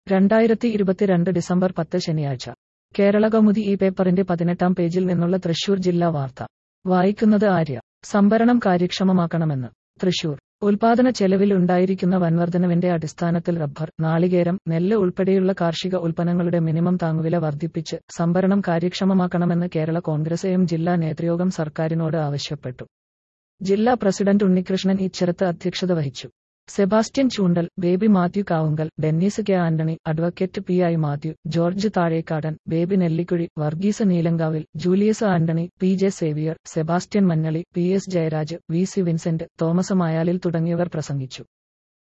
രണ്ടായിരത്തി ഇരുപത്തിരണ്ട് ഡിസംബർ പത്ത് ശനിയാഴ്ച കേരള കൗമുദി ഈ പേപ്പറിന്റെ പതിനെട്ടാം പേജിൽ നിന്നുള്ള തൃശൂർ ജില്ലാ വാർത്ത വായിക്കുന്നത് ആര്യ സംഭരണം കാര്യക്ഷമമാക്കണമെന്ന് തൃശൂർ ഉൽപാദന ചെലവിൽ ഉണ്ടായിരിക്കുന്ന വൻവർധനവിന്റെ അടിസ്ഥാനത്തിൽ റബ്ബർ നാളികേരം നെല്ല് ഉൾപ്പെടെയുള്ള കാർഷിക ഉൽപ്പന്നങ്ങളുടെ മിനിമം താങ്ങുവില വർദ്ധിപ്പിച്ച് സംഭരണം കാര്യക്ഷമമാക്കണമെന്ന് കേരള കോൺഗ്രസ് എം ജില്ലാ നേതൃയോഗം സർക്കാരിനോട് ആവശ്യപ്പെട്ടു ജില്ലാ പ്രസിഡന്റ് ഉണ്ണികൃഷ്ണൻ ഇച്ചരത്ത് അധ്യക്ഷത വഹിച്ചു Sebastian Choondal Baby Mathew Kavungal Dennis K Antony advocate P I Mathew George Thazhekadan Baby Nellikuzhi Varghese Neelankavil Julius Antony P J Xavier Sebastian Manjaly P S Jayaraj V C Vincent Thomas Mayalil തുടങ്ങിയവർ പ്രസംഗിച്ചു